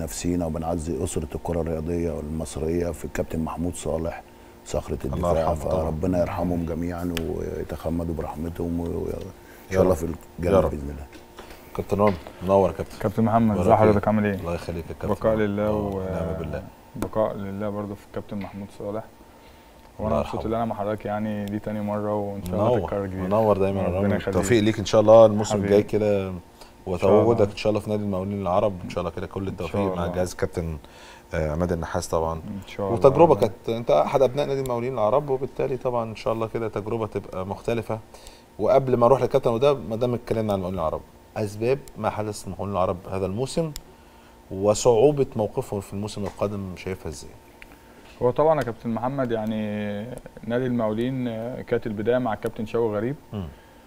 نفسينا وبنعزي اسره الكره الرياضيه المصريه في الكابتن محمود صالح صخره الله الدفاع يرحمه طبعاً. فربنا يرحمهم جميعا ويتخمدوا برحمتهم وان يا شاء الله رب. في يا الجنه رب. باذن الله كابتن رامي منور يا كابتن كابتن محمد ازي بارك حضرتك فيك. عامل ايه؟ الله يخليك يا كابتن بقاء لله آه، و ونعم بالله بقاء لله برضه في الكابتن محمود صالح الله وانا مبسوط يرحمه. ان انا مع حضرتك يعني دي تاني مره وان شاء الله منور تتكرر جديد منور دايما يا ربنا رامي يخليك. التوفيق ليك ان شاء الله الموسم حبيبي. الجاي كده شاء الله. وتواجدك ان شاء الله في نادي المقاولين العرب ان شاء الله كده كل شاء التوفيق مع الله. الجهاز كابتن آه، عماد النحاس طبعا ان شاء الله وتجربه كانت انت احد ابناء نادي المقاولين العرب وبالتالي طبعا ان شاء الله كده تجربه تبقى مختلفه وقبل ما اروح للكابتن وده ما دام اتكلمنا عن المقاولين العرب اسباب ما حدث المقاولين العرب هذا الموسم وصعوبه موقفهم في الموسم القادم شايفها ازاي؟ هو طبعا يا كابتن محمد يعني نادي المقاولين آه، كانت البدايه مع الكابتن شوقي غريب مم.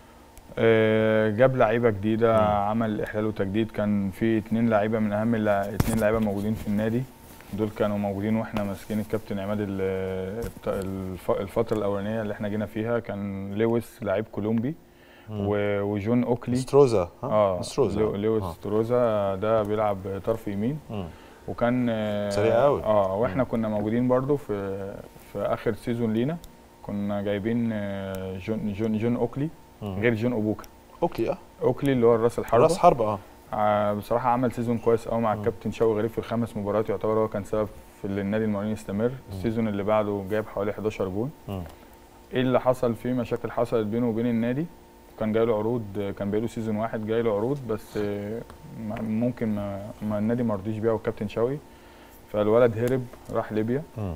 آه، جاب لعيبه جديده مم. عمل احلال وتجديد كان في اتنين لعيبه من اهم اللع- اتنين لعيبه موجودين في النادي دول كانوا موجودين واحنا ماسكين الكابتن عماد ال- الت- الف- الفتره الاولانيه اللي احنا جينا فيها كان لويس لعيب كولومبي مم. و- وجون اوكلي ستروزا ها؟ اه ستروزا لو- لويس آه. ستروزا ده بيلعب طرف يمين مم. وكان آه، سريع قوي. اه واحنا كنا موجودين برضو في في اخر سيزون لينا كنا جايبين آه، جون جون جون اوكلي مم. غير جون اوبوكا اوكي اه اوكلي اللي هو الراس الحربه راس حرب اه آه بصراحه عمل سيزون كويس قوي مع مم. الكابتن شوقي غريب في الخمس مباريات يعتبر هو كان سبب في ان النادي المقاولين يستمر السيزون اللي بعده جايب حوالي 11 جون مم. ايه اللي حصل فيه مشاكل حصلت بينه وبين النادي كان جاي له عروض كان بقاله سيزون واحد جاي له عروض بس آه، ما- ممكن ما, ما النادي ما رضيش بيها والكابتن شوقي فالولد هرب راح ليبيا مم.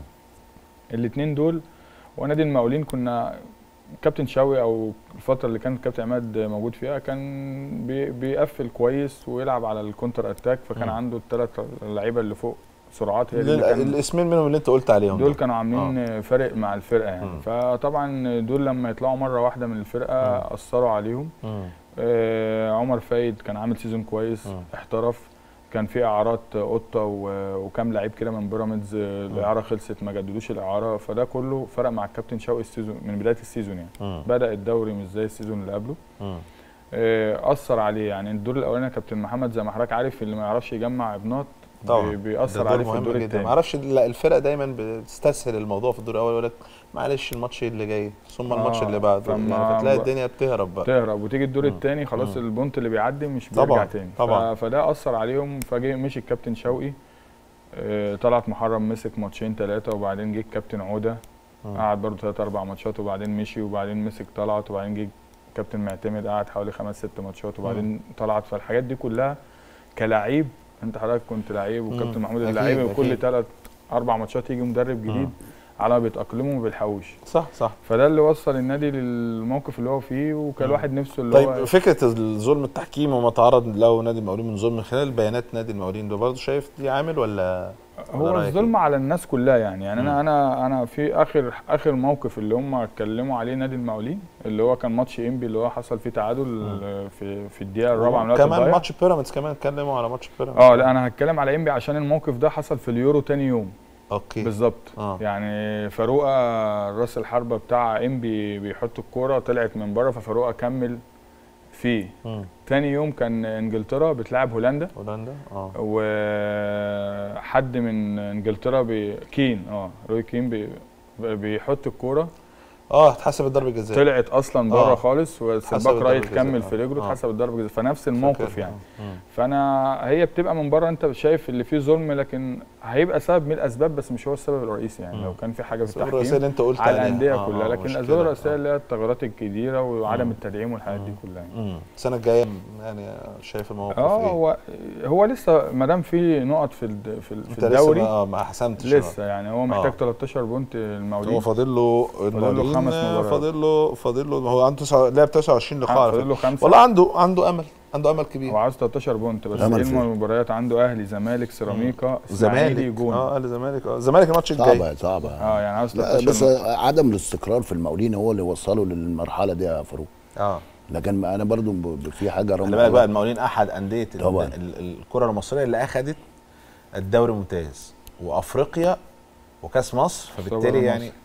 الاثنين دول ونادي المقاولين كنا كابتن شوقي او الفتره اللي كان كابتن عماد موجود فيها كان بي بيقفل كويس ويلعب على الكونتر اتاك فكان مم. عنده الثلاث اللعيبه اللي فوق سرعات هي دي لل- اللي كان الاسمين منهم اللي انت قلت عليهم دول دول. كانوا عاملين فرق مع الفرقه يعني مم. فطبعا دول لما يطلعوا مره واحده من الفرقه مم. اثروا عليهم مم. آه عمر فايد كان عامل سيزون كويس مم. احترف كان في اعارات قطه و- وكام لعيب كده من بيراميدز آه، الاعاره خلصت ما جددوش الاعاره فده كله فرق مع الكابتن شوقي السيزون من بدايه السيزون يعني مم. بدا الدوري مش زي السيزون اللي قبله مم. آه، اثر عليه يعني الدور الاولاني يا كابتن محمد زي ما حضرتك عارف اللي ما يعرفش يجمع ابنات طبعا بي- ده بيأثر دور عليه في مهم الدور جدا الثاني ما اعرفش لا، الفرق دايما بتستسهل الموضوع في الدور الاول يقول لك معلش الماتش اللي جاي ثم الماتش آه، اللي بعده فما- يعني فتلاقي الدنيا بتهرب بقى تهرب وتيجي الدور مم. الثاني خلاص مم. البونت اللي بيعدي مش طبعاً، بيرجع تاني طبعاً. ف- فده اثر عليهم فجه مشي الكابتن شوقي آه، طلعت محرم مسك ماتشين ثلاثه وبعدين جه الكابتن عوده مم. قعد برضه ثلاث اربع ماتشات وبعدين مشي وبعدين مسك طلعت وبعدين جه كابتن معتمد قعد حوالي خمس ست ماتشات وبعدين طلعت فالحاجات دي كلها كلاعب انت حضرتك كنت لعيب وكابتن مم. محمود أكيد، اللعيب وكل أكيد. ثلاث اربع ماتشات يجي مدرب جديد مم. على ما بيتاقلموا وما بيلحقوش صح صح فده اللي وصل النادي للموقف اللي هو فيه وكان مم. الواحد نفسه اللي طيب هو فكره الظلم التحكيم وما تعرض له نادي المقاولين من ظلم من خلال بيانات نادي المقاولين ده برضه شايف دي عامل ولا ولا هو رأيك الظلم على الناس كلها يعني يعني مم. انا انا انا في اخر اخر موقف اللي هم اتكلموا عليه نادي المقاولين اللي هو كان ماتش انبي اللي هو حصل فيه تعادل مم. في في الدقيقه الرابعه من الوقت كمان الضايع ماتش بيراميدز كمان اتكلموا على ماتش بيراميدز اه لا انا هتكلم على انبي عشان الموقف ده حصل في اليورو تاني يوم اوكي بالظبط اه يعني فاروقه راس الحربه بتاع انبي بيحط الكوره طلعت من بره ففاروقه كمل فيه مم. تاني يوم كان انجلترا بتلعب هولندا هولندا اه وحد من انجلترا بي... كين اه روي كين بي... بيحط الكوره اه اتحسب ضربه جزاء طلعت اصلا بره آه. خالص بس اتحسبت الباك رايت ضربة جزاء. كمل في آه. رجله آه. اتحسب الضربه جزاء فنفس الموقف فاكر. يعني مم. فانا هي بتبقى من بره انت شايف اللي فيه ظلم لكن هيبقى سبب من الاسباب بس مش هو السبب الرئيسي يعني مم. لو كان في حاجه في السبب الرئيسي التحكيم اللي انت قلت على عليها. الانديه آه، كلها آه، لكن مشكلة. الاسباب الرئيسيه آه. اللي هي التغيرات الكبيره وعدم مم. التدعيم والحاجات دي مم. كلها يعني. مم. السنه الجايه يعني شايف الموقف اه ايه؟ هو هو لسه ما دام في نقط في الد- في, ال- في انت لسه الدوري ما, آه، ما حسمتش لسه يعني هو محتاج آه. 13 بونت هو المقاولين فاضل له المقاولين خمس مباريات. فاضل له فاضل له هو عنده تسعة لعب 29 لقاء على فاضل فكرة. له خمسه والله عنده عنده امل عنده امل كبير هو عاوز 13 بونت بس أمل ايه فيه. المباريات عنده اهلي زمالك سيراميكا اسماعيلي زمالك جون اه قال الزمالك اه الزمالك الماتش الجاي صعبه صعبه اه يعني عاوز لا 13 بس بونت. عدم الاستقرار في المقاولين هو اللي وصله للمرحله دي يا فاروق اه لكن انا برضو ب- ب- في حاجه خلي رغم بالك بقى المقاولين احد انديه ال- طبعاً. ال- ال- الكره المصريه اللي اخذت الدوري الممتاز وافريقيا وكاس مصر سوبر فبالتالي يعني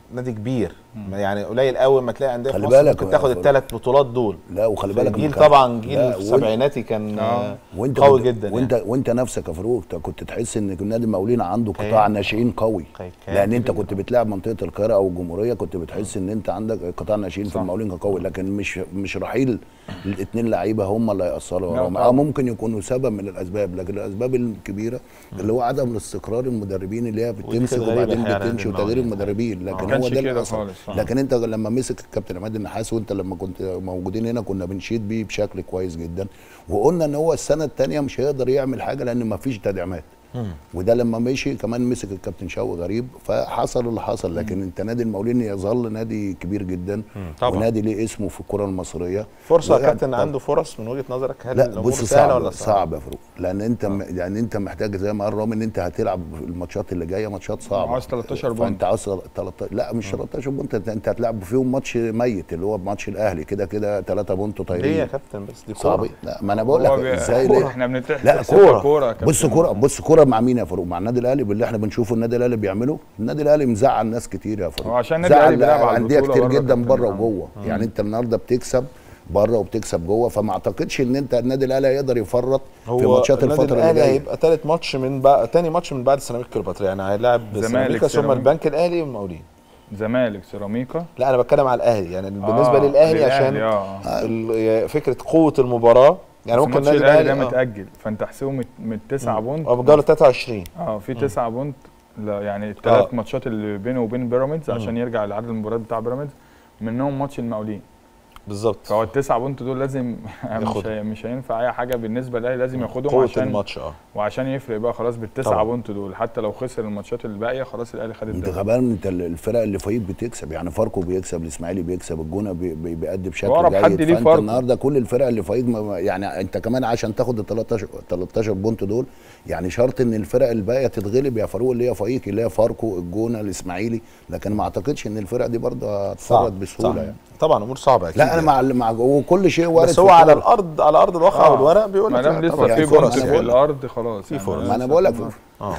نادي كبير يعني قليل قوي ما تلاقي انديه في خلي مصر بالك ممكن تاخد يا الثلاث بطولات دول لا وخلي بالك جيل من- طبعا جيل لا، وإنت- سبعيناتي كان آه. آه. وانت قوي كنت- جدا وانت يعني. وانت نفسك يا فاروق أنت كنت تحس ان نادي المقاولين عنده قطاع كيان. ناشئين قوي كيان لان انت كبير. كنت بتلعب منطقه القاهره او الجمهوريه كنت بتحس ان انت عندك قطاع ناشئين في صح. المقاولين كان قوي لكن مش مش رحيل الاثنين لعيبه هم اللي هيأثروا لا وراهم طبعا. اه ممكن يكونوا سبب من الاسباب لكن الاسباب الكبيره اللي هو عدم الاستقرار المدربين اللي هي بتمسك غريبة وبعدين الحقيقة على بتمشي نادي وتغيير المقاولين. المدربين لكن ما هو كانش ده اللي كده أثر. خالص، آه. لكن انت لما مسك الكابتن عماد النحاس وانت لما كنت موجودين هنا كنا بنشيد بيه بشكل كويس جدا وقلنا ان هو السنه الثانيه مش هيقدر يعمل حاجه لان ما فيش تدعيمات وده لما مشي كمان مسك الكابتن شوقي غريب فحصل اللي حصل لكن انت نادي المقاولين يظل نادي كبير جدا طبعا. ونادي ليه اسمه في الكره المصريه فرصه يا ويعني كابتن طب- عنده فرص من وجهه نظرك هل لا الامور بص سهله صعب ولا صعب يا فاروق لان انت م... يعني انت محتاج زي ما قال رامي ان انت هتلعب الماتشات اللي جايه ماتشات صعبه عاوز 13 بونت. فانت عاوز 13 لا مش 13 بونت انت, انت هتلعب فيهم ماتش ميت اللي هو ماتش الاهلي كده كده 3 بونت طايرين ليه يا كابتن بس دي صعب كوره لا ما انا بقول هو لك بي- ازاي كورة. ليه احنا بنتحسب لا كورة. كوره يا كابتن. بص كوره بص كوره مع مين يا فاروق مع النادي الاهلي باللي احنا بنشوفه النادي الاهلي بيعمله النادي الاهلي مزعل ناس كتير يا فاروق هو عشان النادي زعل الأهلي بيلعب على انديه البطولة كتير بره جدا كابتن بره محمد. وجوه يعني انت النهارده بتكسب بره وبتكسب جوه فما اعتقدش ان انت النادي الاهلي هيقدر يفرط في هو ماتشات النادي الفتره اللي الاهلي جايه هيبقى ثالث ماتش من بقى تاني ماتش من بعد سيراميكا كليوباترا يعني هيلاعب زمالك، سيراميكا ثم سيراميكا. البنك الاهلي والمقاولين زمالك سيراميكا لا انا بتكلم على الاهلي يعني بالنسبه آه، للاهلي عشان اه ال- فكره قوه المباراه يعني ممكن ممكن النادي النادي الاهلي ده الاهلي متاجل فانت احسبه من- من 9 بونت اه بجوله 23 اه في 9 بونت لا يعني الثلاث آه. ماتشات اللي بينه وبين بيراميدز عشان يرجع لعدد المباريات بتاع بيراميدز منهم ماتش المقاولين بالظبط فهو التسعة بونت دول لازم مش, ياخدهم. هي مش هينفع اي حاجه بالنسبه للاهلي لازم ياخدهم قوه عشان الماتش اه وعشان يفرق بقى خلاص طبعا. بالتسعة بونت دول حتى لو خسر الماتشات الباقيه خلاص الاهلي خد انت الدوري كمان انت الفرق اللي فوقيك بتكسب يعني فاركو بيكسب الاسماعيلي بيكسب الجونه بي بي بيأدي بشكل أقرب جيد حد ليه فانت فاركو. النهارده كل الفرق اللي فوقيك ما- يعني انت كمان عشان تاخد ال 13 13 بونت دول يعني شرط ان الفرق الباقيه تتغلب يا فاروق اللي هي فوقيك اللي هي فاركو الجونه الاسماعيلي لكن ما اعتقدش ان الفرق دي برضه هتفرط بسهوله يعني طبعا امور صعبه اكيد لا انا مع مع وكل شيء وارد بس في هو على الكورة. الارض على ارض الواقع آه. والورق بيقول ما لك دام لا لسه طبعاً. في يعني بونت فرص في يعني. الارض خلاص في يعني فرص. ما انا بقول لك اه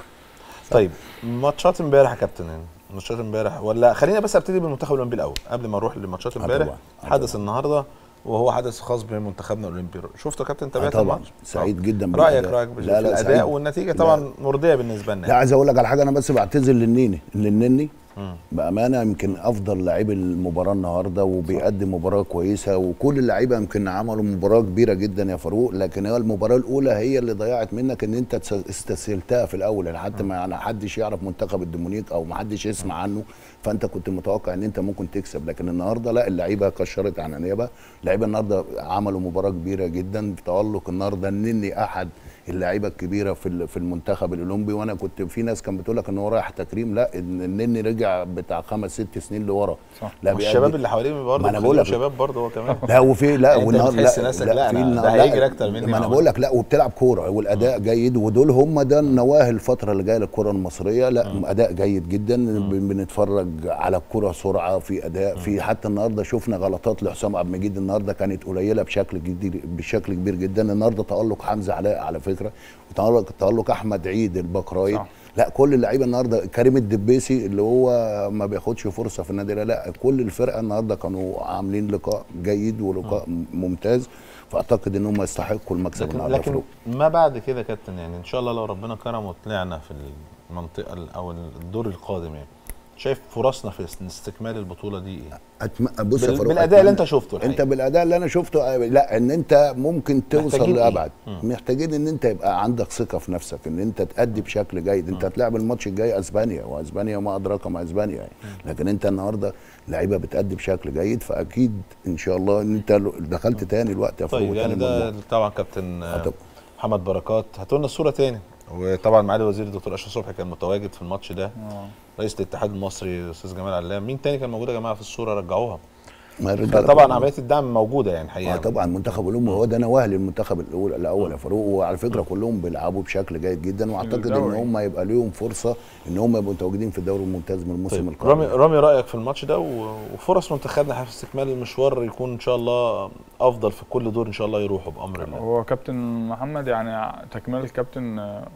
طيب ماتشات امبارح يا كابتن يعني ماتشات امبارح ولا خلينا بس ابتدي بالمنتخب الاولمبي الاول قبل ما نروح لماتشات آه امبارح طبعاً. آه حدث النهارده وهو حدث خاص بمنتخبنا الاولمبي شفته يا كابتن آه تابعت طبعا الماتش سعيد جدا رايك بالأداء. رايك بال- لا في لا الاداء سعيد. والنتيجه لا. طبعا مرضيه بالنسبه لنا لا عايز اقول لك على حاجه انا بس بعتذر للنيني للنني مم. بامانه يمكن افضل لعيب المباراه النهارده وبيقدم مباراه كويسه وكل اللعيبه يمكن عملوا مباراه كبيره جدا يا فاروق لكن هي المباراه الاولى هي اللي ضيعت منك ان انت تس- استسهلتها في الاول يعني حتى ما يعني حدش يعرف منتخب الدومينيك او ما حدش يسمع عنه فانت كنت متوقع ان انت ممكن تكسب لكن النهارده لا اللعيبه كشرت عن انيابه اللعيبه النهارده عملوا مباراه كبيره جدا تالق النهارده النني احد اللعيبه الكبيره في ال- في المنتخب الاولمبي وانا كنت في ناس كانت بتقول لك ان هو رايح تكريم لا ان النني رجع بتاع خمس ست سنين لورا صح. لا والشباب بيأدي- اللي حواليه برضه ما أنا بقول لك- شباب برضه هو كمان لا وفي لا أنت والنهار- بتحس نفسك لا، في أنا- النهار- ده لا، هيجري أكتر مني ما انا معقول. بقول لك لا وبتلعب كوره والاداء جيد ودول هم ده النواه الفتره اللي جايه للكره المصريه لا اداء جيد جدا بن- بنتفرج على الكره سرعه في اداء في حتى النهارده شفنا غلطات لحسام عبد المجيد النهارده كانت قليله بشكل كبير بشكل كبير جدا النهارده تالق حمزه علاء على فكره وتالق تالق احمد عيد البكرايد صح. لا كل اللعيبه النهارده كريم الدبيسي اللي هو ما بياخدش فرصه في النادي لا, لا كل الفرقه النهارده كانوا عاملين لقاء جيد ولقاء ممتاز فاعتقد ان هم يستحقوا المكسب لكن, النهارده لكن فاروق. ما بعد كده يا كابتن يعني ان شاء الله لو ربنا كرم وطلعنا في المنطقه ال- او الدور القادم يعني شايف فرصنا في استكمال البطوله دي ايه؟ أتم... بص يا بال- فاروق بالاداء اللي أتمنى- انت شفته الحقيقة. انت بالاداء اللي انا شفته لا ان انت ممكن توصل محتاجين إيه؟ لابعد مم. محتاجين ان انت يبقى عندك ثقه في نفسك ان انت تأدي بشكل جيد انت هتلاعب الماتش الجاي اسبانيا واسبانيا ما ادراك ما اسبانيا يعني لكن انت النهارده لعيبه بتأدي بشكل جيد فاكيد ان شاء الله ان انت لو دخلت تاني الوقت يا فاروق طيب يعني تاني ده الموضوع. طبعا كابتن آه، طبعاً. محمد بركات هاتوا لنا الصوره تاني وطبعا معالي وزير الدكتور اشرف صبحي كان متواجد في الماتش ده آه. رئيس الاتحاد المصري الاستاذ جمال علام مين تاني كان موجود يا جماعه في الصوره رجعوها ما الرجالة طبعا كلهم- عمليه الدعم موجوده يعني اه حقيقه طبعا منتخب الام هو ده نواه للمنتخب الاول الاول يا فاروق وعلى فكره كلهم بيلعبوا بشكل جيد جدا واعتقد ان الدوري. هم يبقى ليهم فرصه ان هم يبقوا متواجدين في الدوري الممتاز من الموسم طيب القادم رامي رامي رايك في الماتش ده و- وفرص منتخبنا في استكمال المشوار يكون ان شاء الله افضل في كل دور ان شاء الله يروحوا بامر الله هو كابتن محمد يعني تكمله الكابتن آه،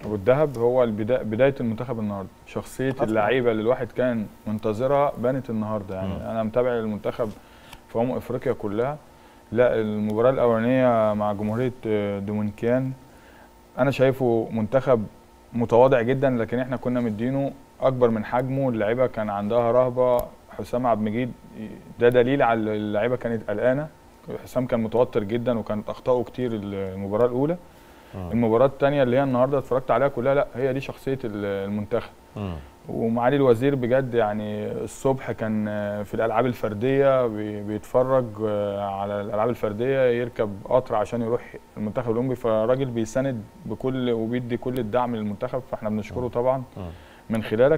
والذهب هو البدا... بدايه المنتخب النهارده شخصيه طبعاً. اللعيبه اللي الواحد كان منتظرها بانت النهارده يعني مم. انا متابع المنتخب في امم افريقيا كلها لا المباراه الاولانيه مع جمهوريه آه، دومينيكان انا شايفه منتخب متواضع جدا لكن احنا كنا مدينه اكبر من حجمه اللعيبه كان عندها رهبه حسام عبد المجيد ده دليل على اللعيبه كانت قلقانه حسام كان متوتر جدا وكانت اخطائه كتير المباراه الاولى المباراه الثانيه اللي هي النهارده اتفرجت عليها كلها لا هي دي شخصيه ال- المنتخب مم. ومعالي الوزير بجد يعني الصبح كان في الالعاب الفرديه بي- بيتفرج على الالعاب الفرديه يركب قطر عشان يروح المنتخب الاولمبي فراجل بيساند بكل وبيدي كل الدعم للمنتخب فاحنا بنشكره طبعا مم. من خلالك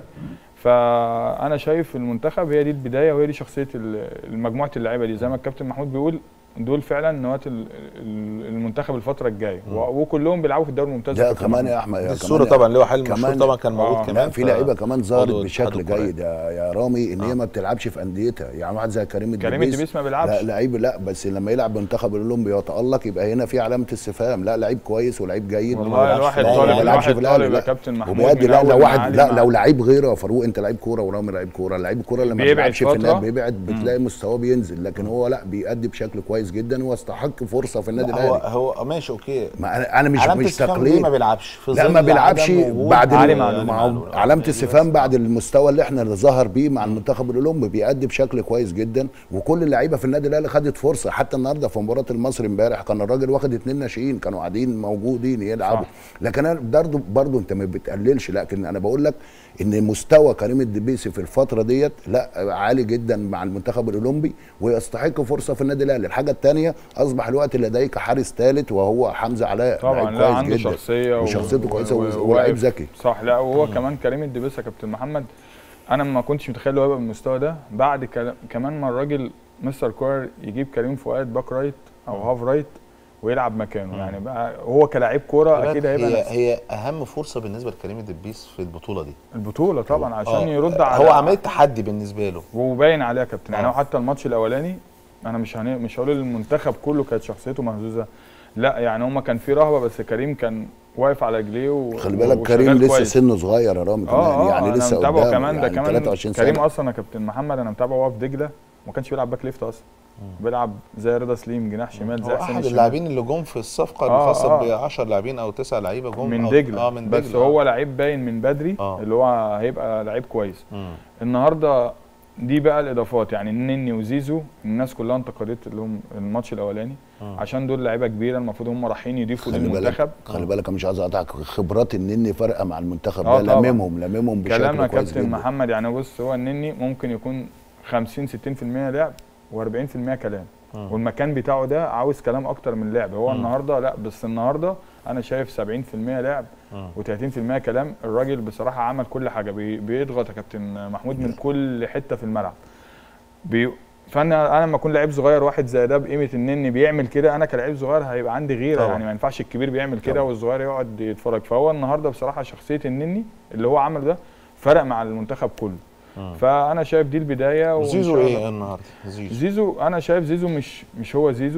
فانا شايف المنتخب هي دي البدايه وهي دي شخصيه ال- مجموعه اللعيبه دي زي ما الكابتن محمود بيقول دول فعلا نواه ال- ال- المنتخب الفتره الجايه و- وكلهم بيلعبوا في الدوري الممتاز لا كابتن كمان محمود. يا احمد دي يا الصوره كمان طبعا اللي هو حلمي كمان- مشهور طبعا كان موجود آه. كمان لا في لعيبه كمان ظهرت عضو بشكل اتحاد الكرة. جيد يا يا رامي ان هي آه. ما بتلعبش في انديتها يعني واحد زي كريم كريم الدبيس الدبيس ما بيلعبش لا لعيب لا بس لما يلعب منتخب الاولمبي ويتالق يبقى هنا في علامه استفهام لا لعيب كويس ولعيب جيد والله وما الواحد بيلعبش- طالب ما بيلعبش الواحد في الأهلي، طالب يا لا. كابتن محمود وبيأدي من لا أول لو ما واحد علي لا مع- لو لعيب غيره يا فاروق انت لعيب كوره ورامي لعيب كوره لعيب الكوره اللي ما بيبعد بيلعبش في فترة. النادي بيبعد بتلاقي مستواه بينزل لكن هو لا بيأدي بشكل كويس جدا ويستحق فرصه في النادي لا، هو الاهلي هو ماشي اوكي ما انا انا مش علامة مش استفهام تقليد ليه ما بيلعبش في لا ظل ما بيلعبش عدم وجود بعد علي ال- معلول. مع معلول. علامه أيوة استفهام بس. بعد المستوى اللي احنا ظهر بيه مع المنتخب الاولمبي بيأدي بشكل كويس جدا وكل اللعيبه في النادي الاهلي خدت فرصه حتى النهارده في مباراه المصري امبارح كان الراجل واخد اتنين ناشئين كانوا قاعدين موجودين يلعبوا صح. لكن انا برضه برضه انت ما بتقللش لكن انا بقول لك ان مستوى كريم الدبيسي في الفتره ديت لا عالي جدا مع المنتخب الاولمبي ويستحق فرصه في النادي الاهلي الحاجه الثانيه اصبح الوقت لديك حارس ثالث وهو حمزه علاء طبعا لعيب لا كويس عنده جدا. شخصيه و- وشخصيته كويسه و- و- ولاعيب وواقف. ذكي صح لا وهو كمان كريم الدبيس يا كابتن محمد انا ما كنتش متخيل هو يبقى بالمستوى ده بعد كلا- كمان ما الراجل مستر كوير يجيب كريم فؤاد باك رايت او هاف رايت ويلعب مكانه يعني بقى هو كلاعب كوره اكيد هيبقى هي نفس هي اهم فرصه بالنسبه لكريم الدبيس في البطوله دي البطوله طبعا عشان آه، يرد على هو عمليه تحدي بالنسبه له وباين عليه يا كابتن يعني آه. هو حتى الماتش الاولاني انا مش هن... مش هقول المنتخب كله كانت شخصيته مهزوزه لا يعني هما كان في رهبه بس كريم كان واقف على رجليه و... خلي بالك وشغال كريم لسه كويس. سنه صغير يا رامي كمان اه يعني انا لسه متابعه قدام كمان ده يعني كمان 23 كريم سنه اصلا يا كابتن محمد انا متابعه وهو في دجله ما كانش بيلعب باك ليفت اصلا بيلعب زي رضا سليم جناح شمال زي هو حسين احد الشمال. اللاعبين اللي جم في الصفقه آه، الخاصه آه. ب 10 لاعبين او 9 لعيبه جم من أو- دجله اه من بس دجله هو لعيب باين من بدري آه. اللي هو هيبقى لعيب كويس مم. النهارده دي بقى الاضافات يعني النني وزيزو الناس كلها انتقدت لهم الماتش الاولاني مم. عشان دول لعيبه كبيره المفروض هم رايحين يضيفوا خلي بالك للمنتخب خلي بالك أنا مش عايز اقطعك خبرات النني فارقه مع المنتخب آه ده طبعاً. لاممهم لاممهم بشكل كلام يا كويس كابتن جدا محمد يعني بص هو النني ممكن يكون 50 60% لعب و40% كلام مم. والمكان بتاعه ده عاوز كلام اكتر من لعب هو مم. النهارده لا بس النهارده انا شايف 70% لعب مم. و30% كلام الراجل بصراحه عمل كل حاجه بي- بيضغط يا كابتن محمود من كل حته في الملعب بي فانا انا لما اكون لعيب صغير واحد زي ده بقيمه النني بيعمل كده انا كلاعب صغير هيبقى عندي غيره طبعا. يعني ما ينفعش الكبير بيعمل كده طبعا. والصغير يقعد يتفرج فهو النهارده بصراحه شخصيه النني اللي هو عمله ده فرق مع المنتخب كله مم. فانا شايف دي البدايه وإن زيزو شاء الله- ايه النهارده زيزو زيزو انا شايف زيزو مش مش هو زيزو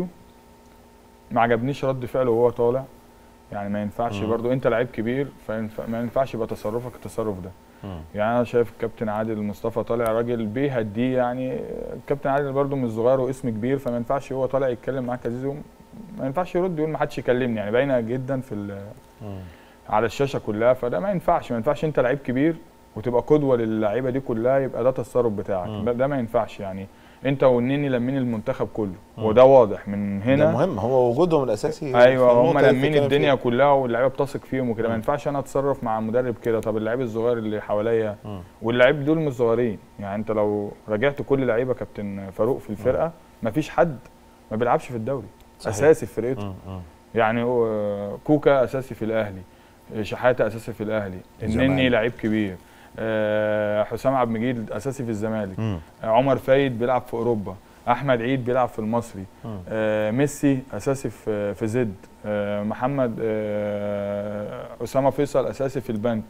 ما عجبنيش رد فعله وهو طالع يعني ما ينفعش مم. برضو انت لعيب كبير فما ينفعش يبقى تصرفك التصرف ده مم. يعني انا شايف الكابتن عادل مصطفى طالع راجل بيهديه يعني الكابتن عادل برضو مش صغير واسم كبير فما ينفعش هو طالع يتكلم معاك يا زيزو ما ينفعش يرد يقول ما حدش يكلمني يعني باينه جدا في ال- مم. على الشاشه كلها فده ما ينفعش ما ينفعش انت لعيب كبير وتبقى قدوه للعيبه دي كلها يبقى ده التصرف بتاعك مم. ده- ده ما ينفعش يعني انت والنني لمين المنتخب كله مم. وده واضح من ده هنا مهم هو وجودهم الاساسي في ايوه هم النقطة اللي لمين بتتكلم الدنيا فيها. كلها واللعيبه بتثق فيهم وكده ما مم. ينفعش انا اتصرف مع المدرب كده طب اللعيب الصغير اللي حواليا مم. واللعيب دول مش صغيرين يعني انت لو راجعت كل لعيبه كابتن فاروق في الفرقه ما فيش حد ما بيلعبش في الدوري صحيح. اساسي في فرقته مم. مم. يعني هو كوكا اساسي في الاهلي شحاته اساسي في الاهلي النني الزمالك. لعيب كبير آه، حسام عبد المجيد اساسي في الزمالك مم. آه، عمر فايد بيلعب في اوروبا احمد عيد بيلعب في المصري مم. آه، ميسي اساسي في في زد آه، محمد آه، اسامه فيصل اساسي في البنك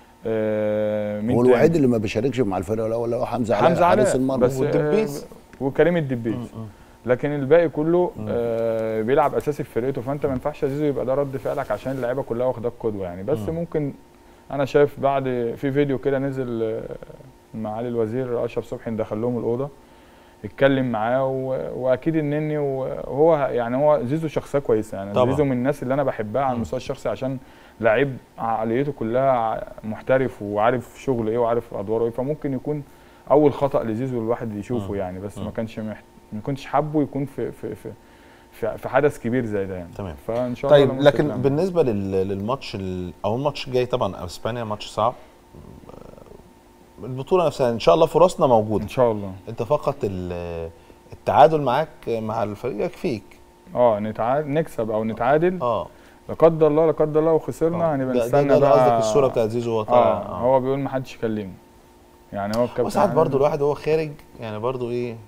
آه، مين هو تاني؟ الوحيد اللي ما بيشاركش مع الفرقه الاول هو حمزه علاء حمزه حارس علاء المرمى بس والدبيس. آه، وكريم الدبيس مم. لكن الباقي كله آه بيلعب اساسي في فرقته فانت ما ينفعش يا زيزو يبقى ده رد فعلك عشان اللعيبه كلها واخداك قدوه يعني بس مم. ممكن انا شايف بعد في فيديو كده نزل آه، معالي الوزير اشرف صبحي دخل لهم الاوضه اتكلم معاه و... واكيد النني وهو يعني هو زيزو شخصيه كويسه يعني طبعا. زيزو من الناس اللي انا بحبها على مم. المستوى الشخصي عشان لعيب عقليته كلها ع- محترف وعارف شغله ايه وعارف ادواره ايه فممكن يكون اول خطا لزيزو الواحد يشوفه مم. يعني بس مم. ما كانش محت... ما كنتش حابه يكون في في في في, في حدث كبير زي ده يعني تمام فان شاء الله طيب لما لكن تتلم. بالنسبه لل- للماتش ال- او الماتش الجاي طبعا اسبانيا ماتش صعب البطوله نفسها ان شاء الله فرصنا موجوده ان شاء الله انت فقط ال- التعادل معاك مع الفريق يكفيك اه نتعادل نكسب او نتعادل اه لا قدر الله لا قدر الله وخسرنا آه. هنبقى ده- ده- نستنى ده بقى قصدك الصوره بتاعت زيزو وهو طالع اه هو بيقول ما حدش يكلمه يعني هو الكابتن وساعات عادل- برضو الواحد وهو خارج يعني برضو ايه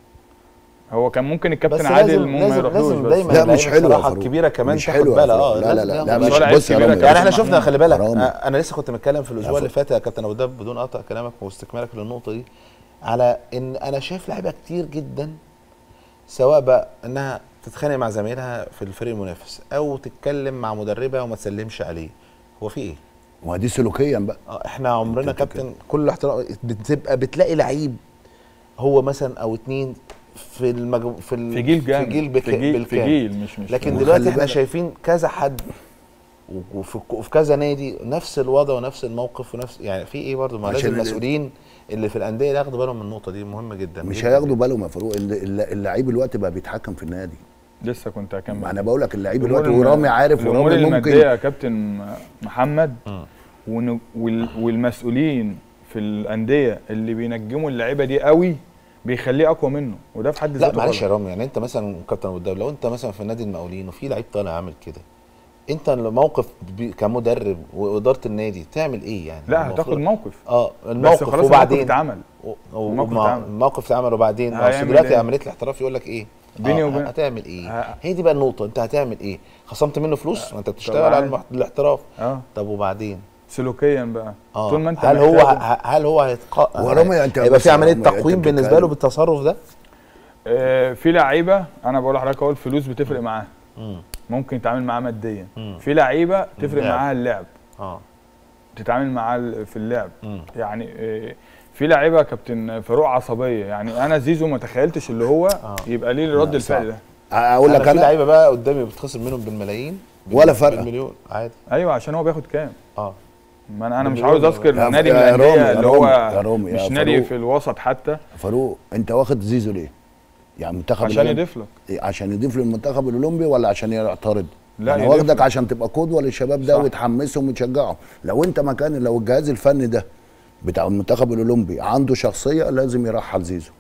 هو كان ممكن بس الكابتن عادل لازم ما لازم, يروحلوش لازم بس دايما لا، مش اللعيبة حلو يا بصراحة فاروق. الكبيره كمان مش تاخد حلو يا بالها فاروق. اه لا، لا، لازم لا، تاخد لا، بالها. مش هو لعيب بص يا كبير رامي، يا يعني احنا كابتن شفنا محمود. خلي بالك حرام. آه، انا لسه كنت بتكلم في الاسبوع اللي فات يا كابتن ابو دب بدون قطع كلامك واستكمالك للنقطه دي على ان انا شايف لعيبه كتير جدا سواء بقى انها تتخانق مع زميلها في الفريق المنافس او تتكلم مع مدربها وما تسلمش عليه هو في ايه؟ ما دي سلوكيا بقى اه احنا عمرنا انت كابتن كل احترام بتبقى بتلاقي لعيب هو مثلا او اتنين في المجو في, ال... في جيل في جامد جيل بك... في جيل, في بالكامل. جيل مش مش لكن وخلي دلوقتي احنا بالك- شايفين كذا حد و- وفي وفي كذا نادي نفس الوضع ونفس الموقف ونفس يعني في ايه برضه ما عشان لازم ال- المسؤولين اللي في الانديه ياخدوا بالهم من النقطه دي مهمه جدا مش جداً. هياخدوا بالهم يا فاروق الل- الل- اللعيب الوقت بقى بيتحكم في النادي لسه كنت هكمل ما انا بقول لك اللعيب الأمور الوقت الم- ورامي عارف الامور ورامي الماديه ممكن يا كابتن محمد مم. ون- وال- والمسؤولين في الانديه اللي بينجموا اللعيبه دي قوي بيخليه اقوى منه وده في حد لا ذاته معلش يا غلط. رامي يعني انت مثلا كابتن ابو الدولة لو انت مثلا في نادي المقاولين وفي لعيب طالع عامل كده انت الموقف بي- كمدرب واداره النادي تعمل ايه يعني لا المفروض- هتاخد موقف اه بس الموقف خلاص الموقف وبعدين اتعمل و- و- الموقف ما- اتعمل. الموقف اتعمل وبعدين ما أصل هيعمل دلوقتي إيه؟ عمليه الاحتراف يقول لك ايه بيني آه، وبين- هتعمل ايه ه- هي دي بقى النقطه انت هتعمل ايه خصمت منه فلوس ما انت بتشتغل طبعاً. على المح- الاحتراف اه طب وبعدين سلوكيا بقى اه طول ما انت هل هو محتاجه- ه- هل هو هيتق... ورامي انت هيبقى بس في يا عمليه رامي، انت تقويم بالنسبه بتتكلم. له بالتصرف ده آه، في لعيبه انا بقول لحضرتك اهو الفلوس بتفرق معاها مم. ممكن يتعامل معاها ماديا مم. في لعيبه تفرق اللعب. معاها اللعب اه تتعامل معاه ال- في اللعب مم. يعني آه، في لعيبه كابتن فاروق عصبيه يعني انا زيزو ما تخيلتش اللي هو آه. يبقى ليه رد لا، الفعل صعب. ده اقول أنا لك في انا لعيبه بقى قدامي بتخصم منهم بالملايين ولا فرقة. بالمليون عادي ايوه عشان هو بياخد كام اه ما انا انا مش بالمليون عاوز اذكر يا- نادي من يا رامي، الانديه يا اللي رامي، هو يا رامي، مش يا نادي فاروق. في الوسط حتى فاروق انت واخد زيزو ليه؟ يعني منتخب عشان الأولمبي. يضيف لك عشان يضيف للمنتخب الاولمبي ولا عشان يعترض؟ لا، انا يضيف واخدك لك. عشان تبقى قدوه للشباب ده صح. وتحمسهم وتشجعهم لو انت مكان لو الجهاز الفني ده بتاع المنتخب الاولمبي عنده شخصيه لازم يرحل زيزو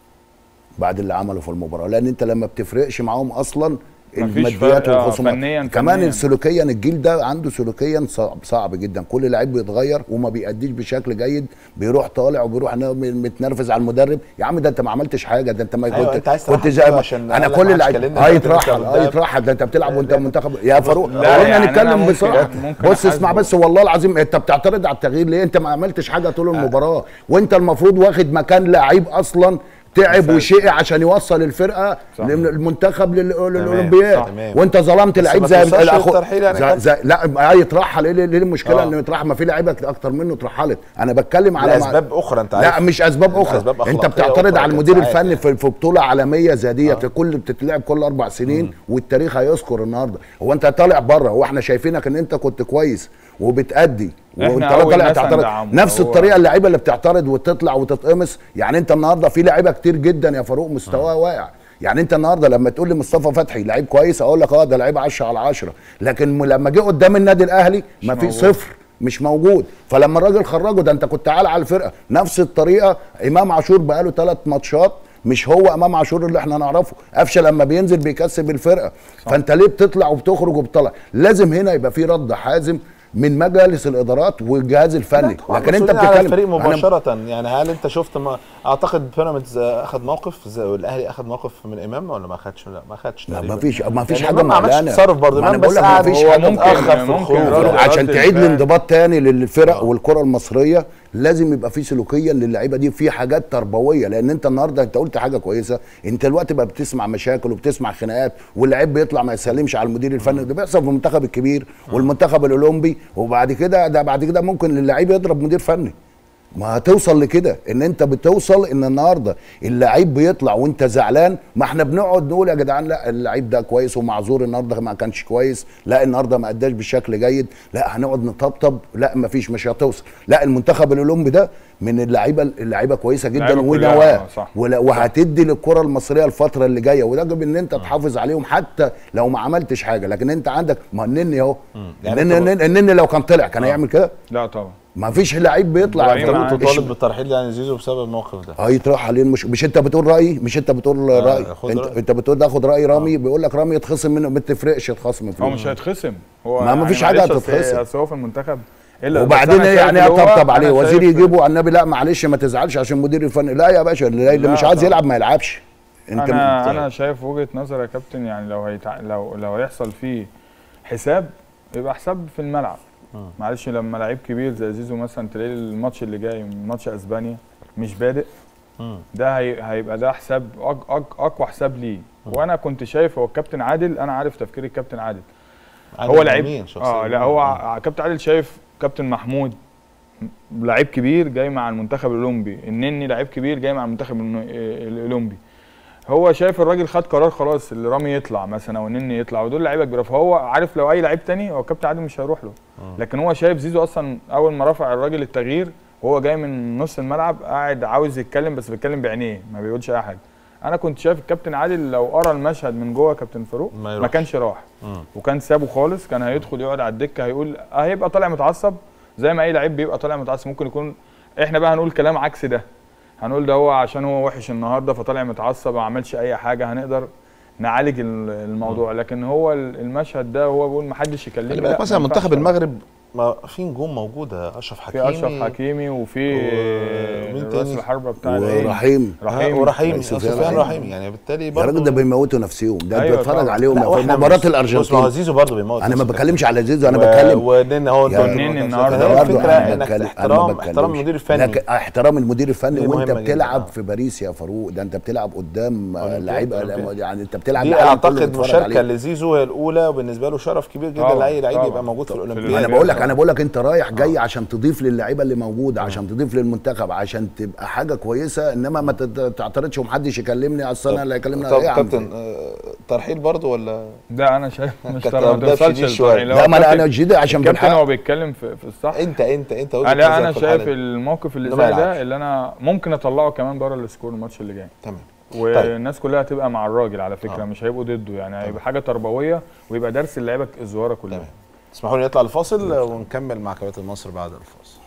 بعد اللي عمله في المباراه لان انت لما بتفرقش معاهم اصلا مفيش الماديات فرق، آه، والخصومات فنياً- كمان فنياً. سلوكيا الجيل ده عنده سلوكيا صعب صعب جدا كل لعيب بيتغير وما بيأديش بشكل جيد بيروح طالع وبيروح نا- متنرفز على المدرب يا عم ده انت ما عملتش حاجه ده انت ما أيوة، كنت أنت عايز كنت ترحل زي كده ما عشان انا قال لك كل ما عادش اللعيب كلمنا اه دلوقتي يترحل بنتكلم اه ده. يترحل ده انت بتلعب وانت لا. منتخب يا فاروق لا، قلنا يعني أنا نتكلم ممكن- بصراحه ممكن بص اسمع أحاسبه. بس والله العظيم انت بتعترض على التغيير ليه انت ما عملتش حاجه طول المباراه وانت المفروض واخد مكان لعيب اصلا تعب مثال. وشقي عشان يوصل الفرقه صح. للمنتخب لل- صح. للاولمبياد تمام. وانت ظلمت بس لعيب ما زي توصلش الأخو- للترحيل يعني زي كابتن. زي لا يترحل ايه ليه المشكله آه. انه يترحل ما في لعيبه اكتر منه اترحلت انا بتكلم على لاسباب اخرى انت عارف لا مش اسباب اخرى أسباب انت أخلاقية بتعترض أخرى على كانت المدير ساعات الفني يعني. في في بطوله عالميه زي ديت كل بتتلعب كل اربع سنين والتاريخ هيذكر النهارده هو انت طالع بره هو احنا شايفينك ان انت كنت كويس وبتأدي إحنا وانت أول طالع ناس تعترض هندعمه. نفس هو- الطريقه اللعيبه اللي بتعترض وتطلع وتتقمص يعني انت النهارده في لعيبه كتير جدا يا فاروق مستواه واقع يعني انت النهارده لما تقول لي مصطفى فتحي لعيب كويس اقول لك اه ده لعيب 10 على 10 لكن م- لما جه قدام النادي الاهلي ما في موجود. صفر مش موجود فلما الراجل خرجه ده انت كنت عال على الفرقه نفس الطريقه امام عاشور بقاله ثلاث ماتشات مش هو امام عاشور اللي احنا نعرفه قفشه لما بينزل بيكسب الفرقه صح. فانت ليه بتطلع وبتخرج وبتطلع لازم هنا يبقى في رد حازم من مجلس الادارات والجهاز الفني طبعاً لكن انت مسؤولين على بتتكلم الفريق أنا- مباشره يعني هل انت شفت ما اعتقد بيراميدز اخذ موقف زي- والاهلي اخذ موقف من امام ولا ما اخدش لا ما اخدش لا تقريباً. ما فيش ما فيش يعني حاجه إمام ما عملش معلنه تصرف برضه ما انا امام بقول بس لك ما قعد فيش هو حاجه ممكن- متاخر في ممكن الخروج رد- عشان رد تعيد الفعل. الانضباط تاني للفرق والكره المصريه لازم يبقى في سلوكيه للعيبه دي في حاجات تربويه لان انت النهارده انت قلت حاجه كويسه انت دلوقتي بقى بتسمع مشاكل وبتسمع خناقات واللعيب بيطلع ما يسلمش على المدير الفني ده بيحصل في المنتخب الكبير والمنتخب الاولمبي وبعد كده ده بعد كده ممكن اللعيب يضرب مدير فني ما هتوصل لكده ان انت بتوصل ان النهارده اللعيب بيطلع وانت زعلان ما احنا بنقعد نقول يا جدعان لا اللعيب ده كويس ومعذور النهارده ما كانش كويس لا النهارده ما اداش بشكل جيد لا هنقعد نطبطب لا ما فيش مش هتوصل لا المنتخب الاولمبي ده من اللعيبه اللعيبه كويسه جدا لعيبة كلها، ونواه آه، صح. ولا- وهتدي للكره المصريه الفتره اللي جايه ويجب ان انت تحافظ عليهم حتى لو ما عملتش حاجه لكن انت عندك ما النني اهو يعني النني أنت- النني لو كان طلع كان هيعمل كده لا طبعا ما فيش لعيب بيطلع إبراهيم طب عادي. كنت إيش- طالب بالترحيل يعني زيزو بسبب الموقف ده هيطرح عليه المش... مش انت بتقول رايي مش انت بتقول آه، رايي خد انت, رأيي. انت بتقول تاخد راي رامي بيقول لك رامي يتخصم منه ما تفرقش الخصم فيه هو مش هيتخصم هو ما- ما فيش حاجة معلش أصل- هتتخصم. اصل هو في المنتخب إلا بس وبعدين أنا شايف يعني ايه اللي هو- طبطب عليه أنا وزير شايف- يجيبه على النبي لا معلش ما تزعلش عشان مدير الفني لا يا باشا اللي, اللي لا مش عايز طبعا. يلعب ما يلعبش انت انا م- انا شايف وجهه نظر يا كابتن يعني لو هيتع... لو لو هيحصل فيه حساب يبقى حساب في الملعب معلش لما لعيب كبير زي زيزو مثلا تلاقيه الماتش اللي جاي ماتش اسبانيا مش بادئ مم. ده هي... هيبقى ده حساب أق... أق... اقوى حساب ليه وانا كنت شايف هو الكابتن عادل انا عارف تفكير الكابتن عادل هو لعيب مين شخصيا اه لا هو ع- كابتن عادل شايف كابتن محمود لعيب كبير جاي مع المنتخب الاولمبي النني لعيب كبير جاي مع المنتخب الن- الاولمبي هو شايف الراجل خد قرار خلاص اللي رامي يطلع مثلا او النني يطلع ودول لعيبه كبيره فهو عارف لو اي لعيب تاني هو كابتن عادل مش هيروح له لكن هو شايف زيزو اصلا اول ما رفع الراجل التغيير وهو جاي من نص الملعب قاعد عاوز يتكلم بس بيتكلم بعينيه ما بيقولش اي حاجه انا كنت شايف الكابتن عادل لو قرا المشهد من جوه كابتن فاروق ما ما, يروحش. كانش راح مم. وكان سابه خالص كان هيدخل يقعد على الدكه هيقول هيبقى طالع متعصب زي ما اي لعيب بيبقى طالع متعصب ممكن يكون احنا بقى هنقول كلام عكس ده هنقول ده هو عشان هو وحش النهارده فطالع متعصب ما عملش اي حاجه هنقدر نعالج ال- الموضوع لكن هو ال- المشهد ده هو بيقول ما حدش يكلمني خلي لا، بالك ما مثلا ينفعش منتخب طبعاً. المغرب ما في نجوم موجوده اشرف حكيمي في اشرف حكيمي وفي ومين راس تاني؟ الحربه بتاع العين. ورحيم رحيم ورحيم سفيان سفيان رحيم. رحيم يعني بالتالي يا برضه راجل ده بيموتوا نفسهم ده أيوة بيتفرج طبعاً. عليهم لا في واحنا مباراه مش- بص ما هو الارجنتين زيزو برضه بيموت انا ما نفسه. بتكلمش على زيزو انا و- بتكلم ونن هو يعني ونن النهارده النهاردة هي برضه الفكره أنا انك بتكلم- أنا ما احترام بتكلمش. احترام المدير الفني لكن احترام المدير الفني دي وانت مهمة جداً، بتلعب آه. في باريس يا فاروق ده انت بتلعب قدام آه، أولمبياد، لعيبه أولمبياد. يعني انت بتلعب دي العالم كله اعتقد بيتفرج مشاركه عليك. لزيزو هي الاولى وبالنسبه له شرف كبير جدا طبعاً، لاي لعيب طبعاً. يبقى موجود في في الاولمبياد انا الأولمبياد. بقول لك انا بقول لك انت رايح جاي عشان تضيف للعيبه اللي موجوده عشان تضيف للمنتخب عشان تبقى حاجه كويسه انما ما تت- تعترضش ومحدش يكلمني اصل انا اللي هيكلمني طب ايه يا عم كابتن آه، ترحيل برضه ولا ده انا شايف مش كانت طالع ما أهداف توصلش شديد شوية. للطريق. لا ما انا الكابتن- انا جديد عشان الكابتن بالحق هو بيتكلم في, في الصح انت انت انت وجهة لا نظرك انا في شايف الحالة دي. الموقف اللي إنه ما زي يلعبش. ده اللي انا ممكن اطلعه كمان بره السكور الماتش اللي جاي تمام والناس كلها هتبقى مع الراجل على فكره آه. مش هيبقوا ضده يعني هيبقى حاجه تربويه ويبقى درس اللعيبه الصغيره كلها تمام اسمحوا لي نطلع الفاصل ونكمل مع كباتن مصر بعد الفاصل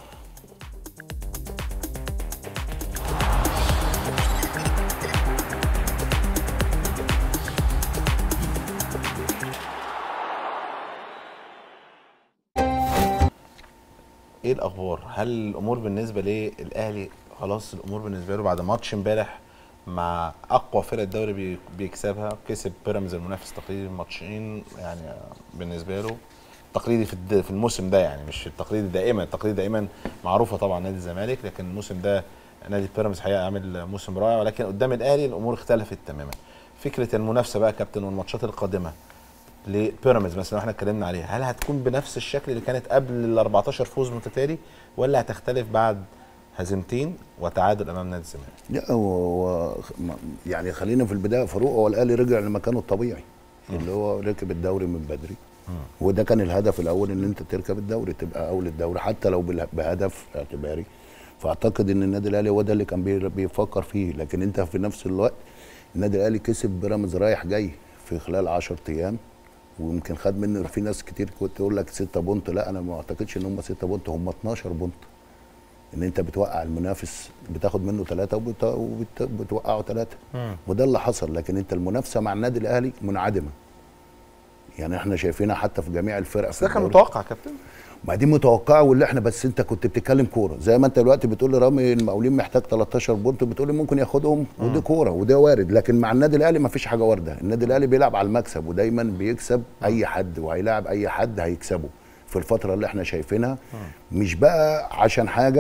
ايه الاخبار هل الامور بالنسبه للاهلي خلاص الامور بالنسبه له بعد ماتش امبارح مع اقوى فرقه الدوري بي- بيكسبها كسب بيراميدز المنافس تقليدي ماتشين يعني بالنسبه له تقليدي في الد- في الموسم ده يعني مش التقليدي دائما التقليدي دائما معروفه طبعا نادي الزمالك لكن الموسم ده نادي بيراميدز حقيقه عامل موسم رائع ولكن قدام الاهلي الامور اختلفت تماما فكره المنافسه بقى يا كابتن والماتشات القادمه لبيراميدز مثلا احنا اتكلمنا عليها هل هتكون بنفس الشكل اللي كانت قبل ال 14 فوز متتالي ولا هتختلف بعد هزيمتين وتعادل امام نادي الزمالك لا هو هو ما- يعني خلينا في البدايه فاروق هو الاهلي رجع لمكانه الطبيعي اللي هو ركب الدوري من بدري وده كان الهدف الاول ان انت تركب الدوري تبقى اول الدوري حتى لو بال- بهدف اعتباري فاعتقد ان النادي الاهلي هو ده اللي كان بي- بيفكر فيه لكن انت في نفس الوقت النادي الاهلي كسب بيراميدز رايح جاي في خلال 10 ايام ويمكن خد منه في ناس كتير كنت تقول لك 6 بونت لا انا ما اعتقدش ان هم 6 بونت هم 12 بونت ان انت بتوقع المنافس بتاخد منه ثلاثه وبتوقعه ثلاثه وده اللي حصل لكن انت المنافسه مع النادي الاهلي منعدمه يعني احنا شايفينها حتى في جميع الفرق بس في ده كان الدوري. متوقع يا كابتن ما دي متوقعه واللي احنا بس انت كنت بتتكلم كوره زي ما انت دلوقتي بتقول لي رامي المقاولين محتاج 13 بونت بتقول لي ممكن ياخدهم ودي كوره وده وارد لكن مع النادي الاهلي ما فيش حاجه وارده النادي الاهلي بيلعب على المكسب ودايما بيكسب اي حد وهيلاعب اي حد هيكسبه في الفتره اللي احنا شايفينها مش بقى عشان حاجه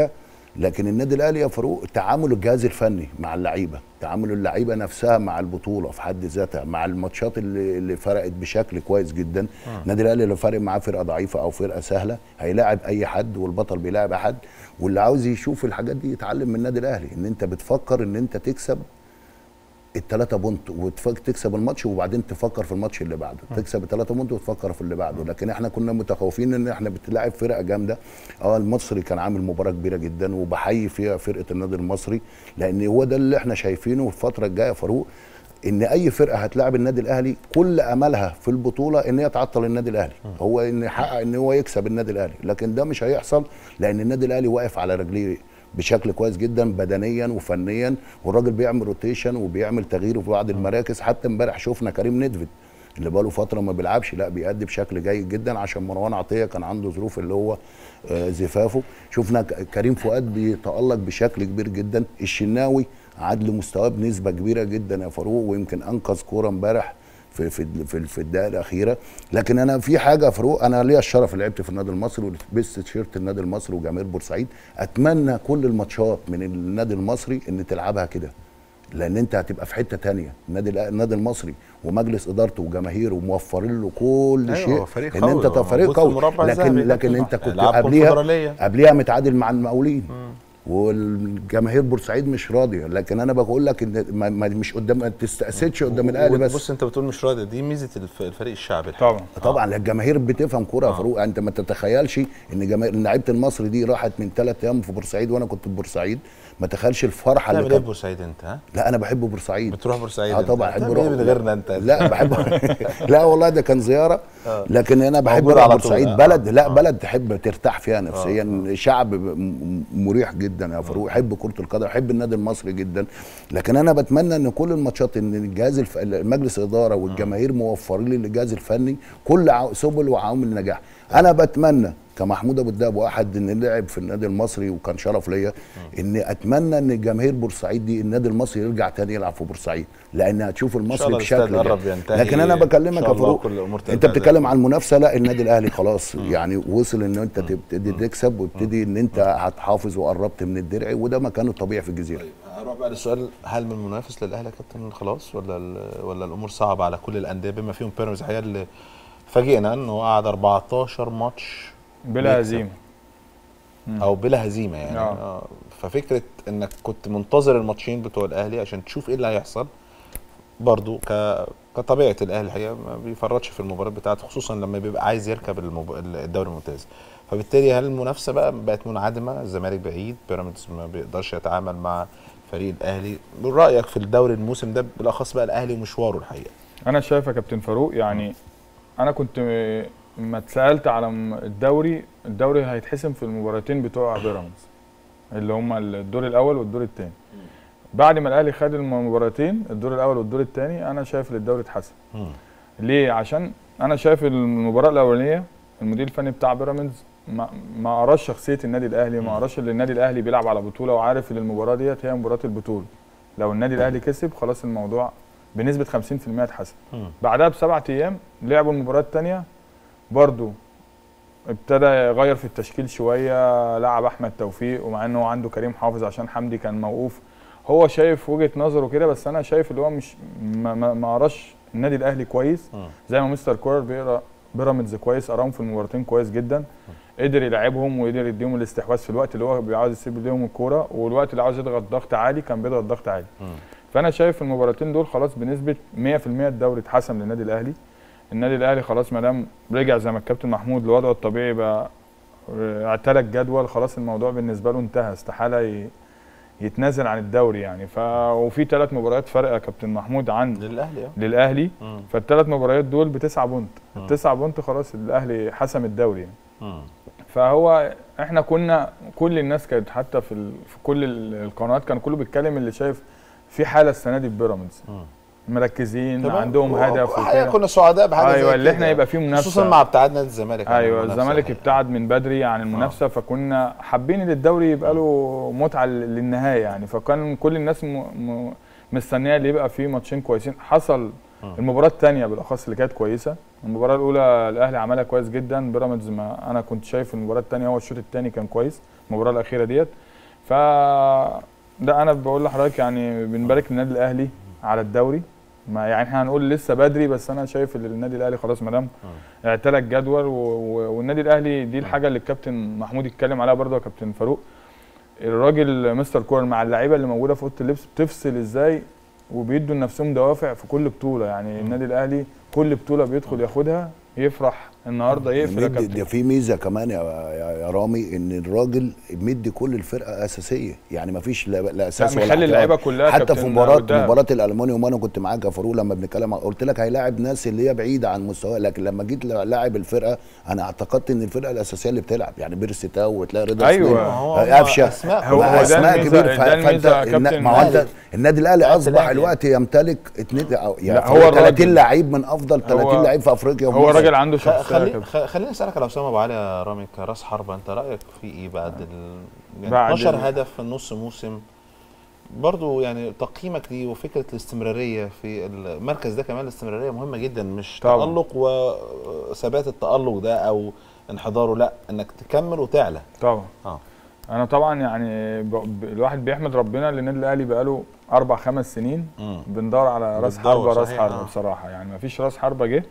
لكن النادي الاهلي يا فاروق تعامل الجهاز الفني مع اللعيبه تعامل اللعيبه نفسها مع البطوله في حد ذاتها مع الماتشات اللي, اللي فرقت بشكل كويس جدا النادي الاهلي لو فارق معاه فرقه ضعيفه او فرقه سهله هيلاعب اي حد والبطل بيلاعب احد واللي عاوز يشوف الحاجات دي يتعلم من النادي الاهلي ان انت بتفكر ان انت تكسب الثلاثة بونت وتكسب الماتش وبعدين تفكر في الماتش اللي بعده تكسب الثلاثة بونت وتفكر في اللي بعده لكن احنا كنا متخوفين ان احنا بتلاعب فرقة جامدة اه المصري كان عامل مباراة كبيرة جدا وبحيي فيها فرقة النادي المصري لان هو ده اللي احنا شايفينه في الفترة الجاية يا فاروق ان اي فرقه هتلاعب النادي الاهلي كل املها في البطوله ان هي تعطل النادي الاهلي هو ان يحقق ان هو يكسب النادي الاهلي لكن ده مش هيحصل لان النادي الاهلي واقف على رجليه بشكل كويس جدا بدنيا وفنيا والراجل بيعمل روتيشن وبيعمل تغيير في بعض المراكز حتى امبارح شفنا كريم ندفد اللي بقاله فتره ما بيلعبش لا بيأدي بشكل جيد جدا عشان مروان عطيه كان عنده ظروف اللي هو آه، زفافه شفنا ك- كريم فؤاد بيتألق بشكل كبير جدا الشناوي عاد لمستواه بنسبه كبيره جدا يا فاروق ويمكن انقذ كوره امبارح في في في, في الدقائق الاخيره لكن انا في حاجه يا فاروق انا ليا الشرف اللي لعبت في النادي المصري ولبست تيشيرت النادي المصري وجماهير بورسعيد اتمنى كل الماتشات من النادي المصري ان تلعبها كده لان انت هتبقى في حته تانية النادي الأ- النادي المصري ومجلس ادارته وجماهيره موفرين له كل أيوة، شيء فريق ان قوي، انت هو فريق موجود في قوي المربع لكن الذهبي ده لكن طبعا. انت كنت ألعاب قبليها كونفدرالية. قبليها متعادل مع المقاولين والجماهير بورسعيد مش راضيه لكن انا بقول لك ان ما ما مش قدام ما تستأسدش قدام الاهلي بس بص انت بتقول مش راضي دي ميزه الف- الفريق الشعبي الحقيقة. طبعا طبعا الجماهير بتفهم كوره يا فاروق انت ما تتخيلش ان جماهير إن لعيبه المصري دي راحت من ثلاث ايام في بورسعيد وانا كنت في بورسعيد ما تخيلش الفرحه اللي بتعمل ايه في كانت بورسعيد انت ها؟ لا انا بحب بورسعيد بتروح بورسعيد اه انت؟ طبعا احب بتعمل ايه اروح من غيرنا انت لا بحب لا والله ده كان زياره لكن انا بحب موجود اروح على طول. بورسعيد آه. بلد لا بلد تحب ترتاح فيها نفسيا شعب م- مريح جدا يا فاروق يحب كره القدم يحب النادي المصري جدا لكن انا بتمنى ان كل الماتشات ان الجهاز الف... مجلس الاداره والجماهير موفرين لي الجهاز الفني كل ع- سبل وعوامل النجاح انا بتمنى كمحمود ابو الدهب واحد ان لعب في النادي المصري وكان شرف ليا ان اتمنى ان جماهير بورسعيد دي النادي المصري يرجع تاني يلعب في بورسعيد لان هتشوف المصري الله بشكل الاستاد قرب جيد. ينتهي. لكن انا إن بكلمك شاء يا الله فاروق كل الأمور انت تنتهي بتتكلم عن المنافسه لا النادي الاهلي خلاص يعني وصل ان انت تبتدي تكسب وابتدي ان انت هتحافظ وقربت من الدرع وده مكانه الطبيعي في الجزيره اروح بقى للسؤال هل من منافس للاهلي يا كابتن خلاص ولا ال- ولا الامور صعبه على كل الانديه بما فيهم بيراميدز الحقيقه اللي فاجئنا انه قعد 14 ماتش بلا يكسب. هزيمه او بلا هزيمه يعني آه. آه. ففكره انك كنت منتظر الماتشين بتوع الاهلي عشان تشوف ايه اللي هيحصل برضو ك كطبيعه الاهلي الحقيقه ما بيفرطش في المباريات بتاعته خصوصا لما بيبقى عايز يركب المب... الدوري الممتاز فبالتالي هل المنافسه بقى بقت منعدمه الزمالك بعيد بيراميدز ما بيقدرش يتعامل مع فريق الاهلي رايك في الدوري الموسم ده بالاخص بقى الاهلي ومشواره الحقيقه انا شايف يا كابتن فاروق يعني انا كنت ما اتسالت على م- الدوري الدوري هيتحسم في المباراتين بتوع بيراميدز اللي هما الدور الاول والدور الثاني بعد ما الاهلي خد المباراتين الدور الاول والدور الثاني انا شايف ان الدوري اتحسم ليه عشان انا شايف المباراه الاولانيه المدير الفني بتاع بيراميدز ما ما قراش شخصيه النادي الاهلي ما قراش ان النادي الاهلي بيلعب على بطوله وعارف ان المباراه ديت هي مباراه البطوله لو النادي الاهلي كسب خلاص الموضوع بنسبه 50% اتحسن بعدها بسبعة ايام لعبوا المباراه الثانيه برضو ابتدى يغير في التشكيل شويه لعب احمد توفيق ومع انه عنده كريم حافظ عشان حمدي كان موقوف هو شايف وجهه نظره كده بس انا شايف اللي هو مش ما, ما, ما قراش النادي الاهلي كويس زي ما مستر كولر بيقرا بيراميدز كويس قراهم في المباراتين كويس جدا قدر يلعبهم وقدر يديهم الاستحواذ في الوقت اللي هو عاوز يسيب لهم الكوره والوقت اللي عاوز يضغط ضغط عالي كان بيضغط ضغط عالي فانا شايف المباراتين دول خلاص بنسبه 100% الدوري اتحسم للنادي الاهلي النادي الاهلي خلاص ما دام رجع زي ما الكابتن محمود لوضعه الطبيعي بقى آه، اعتلى الجدول خلاص الموضوع بالنسبه له انتهى استحاله ي- يتنازل عن الدوري يعني ف وفي ثلاث مباريات فرق يا كابتن محمود عن للاهلي اه للاهلي مم. فالثلاث مباريات دول بتسعة بونت مم. التسعة بونت خلاص الاهلي حسم الدوري يعني. مم. فهو احنا كنا كل الناس كانت حتى في ال... في كل ال- القنوات كان كله بيتكلم اللي شايف في حاله السنه دي في بيراميدز مم. مركزين تمام. عندهم و- هدف الحقيقة وكده كنا سعداء بحاجه ايوه زي اللي كده. احنا يبقى فيه منافسه خصوصا مع ابتعاد نادي الزمالك عن ايوه المنافسة الزمالك الحقيقة. ابتعد من بدري عن المنافسه فكنا حابين ان الدوري يبقى له متعه ل- للنهايه يعني فكان كل الناس م... م... مستنيه اللي يبقى فيه ماتشين كويسين حصل المباراه الثانيه بالاخص اللي كانت كويسه المباراه الاولى الاهلي عملها كويس جدا بيراميدز ما انا كنت شايف المباراه الثانيه هو الشوط الثاني كان كويس المباراه الاخيره ديت ف ده انا بقول لحضرتك يعني بنبارك للنادي الاهلي على الدوري ما يعني احنا هنقول لسه بدري بس انا شايف ان النادي الاهلي خلاص ما دام اعتلى الجدول و- و- والنادي الاهلي دي الحاجه اللي الكابتن محمود اتكلم عليها برضه يا كابتن فاروق الراجل مستر كولر مع اللعيبه اللي موجوده في اوضه اللبس بتفصل ازاي وبيدوا لنفسهم دوافع في كل بطوله يعني النادي الاهلي كل بطوله بيدخل ياخدها يفرح النهارده يقفل يا مدي- كابتن ده في ميزه كمان يا, يا, يا رامي ان الراجل مدي كل الفرقه اساسيه يعني ما فيش لا, لا اساس لا، ولا مخلي احتياط. اللعيبه كلها حتى في كابتن مباراه قدام. مباراه الالمانيوم وانا كنت معاك يا فاروق لما بنتكلم قلت لك هيلاعب ناس اللي هي بعيده عن مستواه لكن لما جيت لاعب الفرقه انا اعتقدت ان الفرقه الاساسيه اللي بتلعب يعني بيرسي تاو وتلاقي رضا أيوة. سليم، ما هو- آه، هو قفشه أسماء هو- هو ده اسماء الميزة- كبير ده ف- الميزة يا فانت كابتن الن- ما هو انت مالك. النادي الاهلي النادي اصبح الأهلي. الوقت يمتلك اتنين أو يعني لا، هو هو 30 الراجل- لعيب من افضل 30 لعيب في افريقيا هو ومصر. راجل عنده خ- شخصيه يا خلي كابتن. خ- خليني اسالك على اسامه ابو علي يا رامي كراس حربه انت رايك في ايه بعد ال يعني بعد 12 ال- هدف في نص موسم برضو يعني تقييمك ليه وفكره الاستمراريه في المركز ده كمان الاستمراريه مهمه جدا مش طبعاً. تالق وثبات التالق ده او انحداره لا انك تكمل وتعلى طبعا اه انا طبعا يعني ب... ب... الواحد بيحمد ربنا ان النادي الاهلي بقاله اربع خمس سنين مم. بندور على راس بتدور، حربه راس صحيح، حربه آه. بصراحه يعني ما فيش راس حربه جه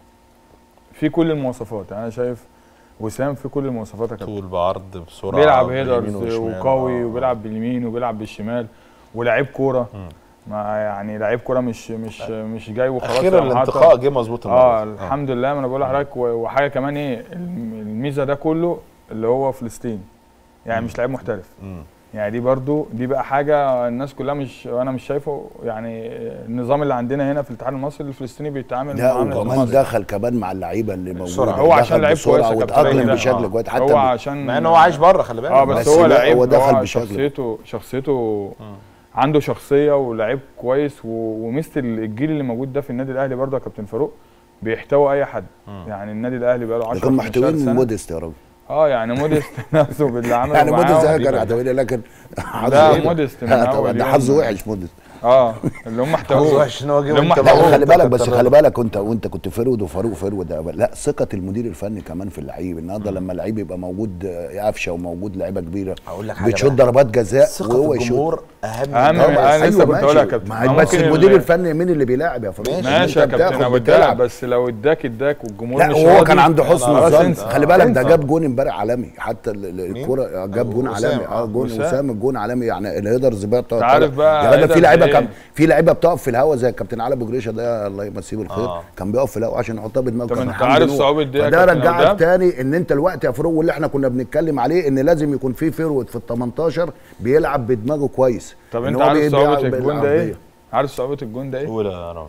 في كل المواصفات يعني انا شايف وسام في كل المواصفات يا كابتن طول بعرض بسرعه بيلعب باليمين هيدرز والشمال. وقوي آه. وبيلعب باليمين وبيلعب بالشمال ولاعيب كوره مم. ما يعني لعيب كوره مش مش مش جاي وخلاص اخيرا يقوم حاطط- الانتقاء جه مظبوط اه المرة دي. الحمد لله ما انا بقول لحضرتك و- وحاجه كمان ايه الم- الميزه ده كله اللي هو فلسطين يعني مش لعيب محترف مم. يعني دي برضو دي بقى حاجه الناس كلها مش وانا مش شايفه يعني النظام اللي عندنا هنا في الاتحاد المصري الفلسطيني بيتعامل لا معامله وكمان المصري. دخل كمان مع اللعيبه اللي موجوده بسرعة. هو عشان دخل لعيب بسرعة كويس يا كابتن واتاقلم ده. بشكل آه. كويس حتى هو ب- عشان مع انه هو عايش بره خلي بالك اه بس بس هو لا، لعيب هو دخل هو بشكل. شخصيته شخصيته عنده شخصيه ولعيب كويس و- ومثل الجيل اللي موجود ده في النادي الاهلي برضه يا كابتن فاروق بيحتوي اي حد مم. يعني النادي الاهلي بقى له 10 لكن 15 محتوين سنه موديست يا راجل اه يعني موديست نفسه باللي عمله يعني موديست معاهم. ده كان اعتبرني لكن لا حظه- موديست من لا، أول طبعا ده يوم. حظه وحش موديست اه اللي هم حظه احتووه وحش ان هو جه لما وانت احنا- لا موجود خلي بالك كابتن بس رضا. خلي بالك وانت وانت كنت فرود وفاروق فرود ده لا ثقه المدير الفني كمان في اللعيب النهارده لما اللعيب يبقى موجود آه، قفشه وموجود لعيبه كبيره هقول لك حاجه بتشوط بقى. ضربات جزاء ثقه وهو في يشوط الجمهور اهم أهم من- من- أنا لسه كنت هقولها يا كابتن. ما ما بس ممكن المدير ال- الفني مين اللي بيلاعب يا فاروق ماشي. ماشي يا أنت كابتن بتاخد ابو بتلعب. الدلع بس لو اداك اداك والجمهور لا مش هو راضي، كان عنده حسن خلاص ظن انسى. خلي بالك ده انسى. جاب جون امبارح عالمي حتى ال- ال- مين؟ الكوره جاب جون وسام، عالمي اه آه. جون وسام. وسام الجون عالمي يعني الهيدرز بقى بتقعد انت عارف طالع. بقى يا راجل في هيدرز لعيبه ايه؟ كان في لعيبه بتقف في الهواء زي الكابتن علي ابو جريشه ده الله يمسيه بالخير آه. كان بيقف في الهواء عشان يحطها بدماغه طب كان انت حمدي عارف نور. صعوبة دي يا فده كابتن رجعك أبو تاني ان انت الوقت يا فاروق واللي احنا كنا بنتكلم عليه ان لازم يكون في فيرود في ال 18 بيلعب بدماغه كويس طب إن انت هو عارف بيدي صعوبة بال- الجون ده ايه؟ بالعرضية. عارف صعوبة الجون ده ايه؟ قول يا رامي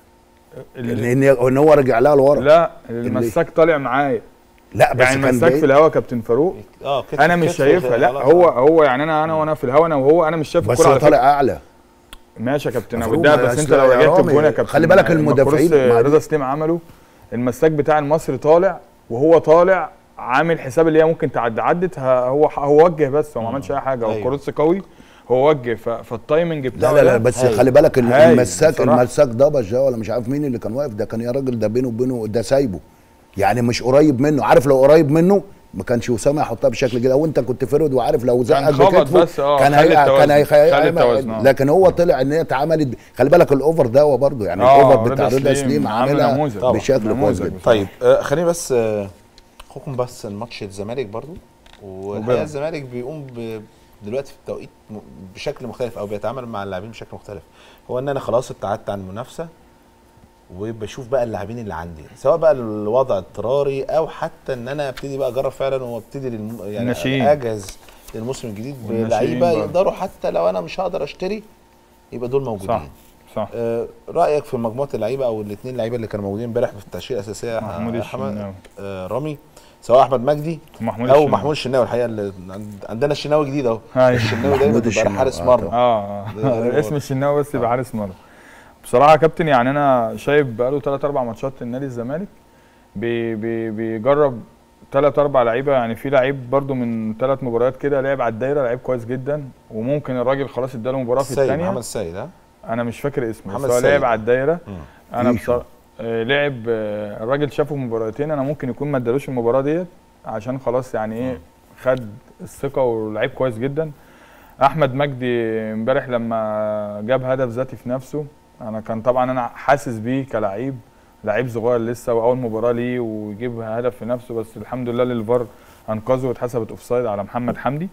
اللي- ان ان هو رجع لها لورا لا المساك طالع معايا لا بس يعني كان المساك بعيد. في الهوا كابتن فاروق اه كتف- انا مش كتف شايفها لا خلاص. هو هو يعني انا انا وانا في الهوا انا وهو انا مش شايف بس الكوره هو على فكره طالع اعلى ماشي يا كابتن ابو مفروض الدهب ما بس انت أصل لو يا رجعت رامي، الجون يا كابتن خلي بالك لما المدافعين- كروس ما دي- رضا سليم عمله المساك بتاع المصري طالع وهو طالع عامل حساب اللي هي ممكن تعدي عدت ه- هو هو وجه بس هو ما عملش اي حاجه هو أيوة. كروس قوي هو وجه ف- فالتايمنج لا بتاعه لا لا ده بس هايل. خلي بالك الم- هايل المساك بصراحة. المساك ضبش ده ولا مش عارف مين اللي كان واقف ده كان يا راجل ده بينه وبينه ده سايبه يعني مش قريب منه عارف لو قريب منه ما كانش اسامه يحطها بشكل كده وانت كنت فرد وعارف لو زقك خبط بكتفه بس، اه، كان خلي هي التوازن، كان هي خلي التوازن، اه. لكن هو طلع ان هي اتعملت ب- خلي بالك الاوفر ده هو برضه يعني اه، الاوفر بتاع رضا رضا سليم سليم عامل عاملها نموذج. بشكل كويس نموذج جدا بصراحة. طيب آه خليني بس آه، اخوكم بس الماتش الزمالك برضو والحقيقه وبيراميدز. الزمالك بيقوم ب... دلوقتي في التوقيت م- بشكل مختلف او بيتعامل مع اللاعبين بشكل مختلف هو ان انا خلاص ابتعدت عن المنافسه وبشوف بقى اللاعبين اللي عندي سواء بقى الوضع اضطراري او حتى ان انا ابتدي بقى اجرب فعلا وابتدي للم... يعني الناشئين. اجهز للموسم الجديد والناشئين بلعيبه برضه. يقدروا حتى لو انا مش هقدر اشتري يبقى دول موجودين صح صح آه، رايك في مجموعه اللعيبه او الاثنين لعيبه اللي كانوا موجودين امبارح في التشكيله الاساسيه محمود آه، الشناوي. آه، رامي سواء احمد مجدي محمود او الشناوي. محمود الشناوي الحقيقه اللي عند- عندنا الشناوي جديد اهو أيوة. الشناوي دايما محمود بيبقى الشناوي، حارس آه، مرمى اه ده اه غريب اسم الشناوي بس يبقى حارس مرمى بصراحه يا كابتن يعني انا شايف بقاله ثلاث اربع ماتشات النادي الزمالك بي بي بيجرب ثلاث اربع لعيبه يعني في لعيب برده من ثلاث مباريات كده لعب على الدايره لعيب كويس جدا وممكن الراجل خلاص اداله مباراه في السيد الثانيه محمد السيد ها انا مش فاكر اسمه محمد بس هو السيد. لعب على الدايره مم. انا إيشو. بصراحه آه، لعب آه، الراجل شافه مباراتين انا ممكن يكون ما ادالوش المباراه ديت عشان خلاص يعني ايه خد الثقه ولعيب كويس جدا احمد مجدي امبارح لما جاب هدف ذاتي في نفسه انا كان طبعا انا حاسس بيه كلعيب لعيب صغير لسه واول مباراه ليه ويجيب هدف في نفسه بس الحمد لله للفار انقذه واتحسبت اوفسايد على محمد حمدي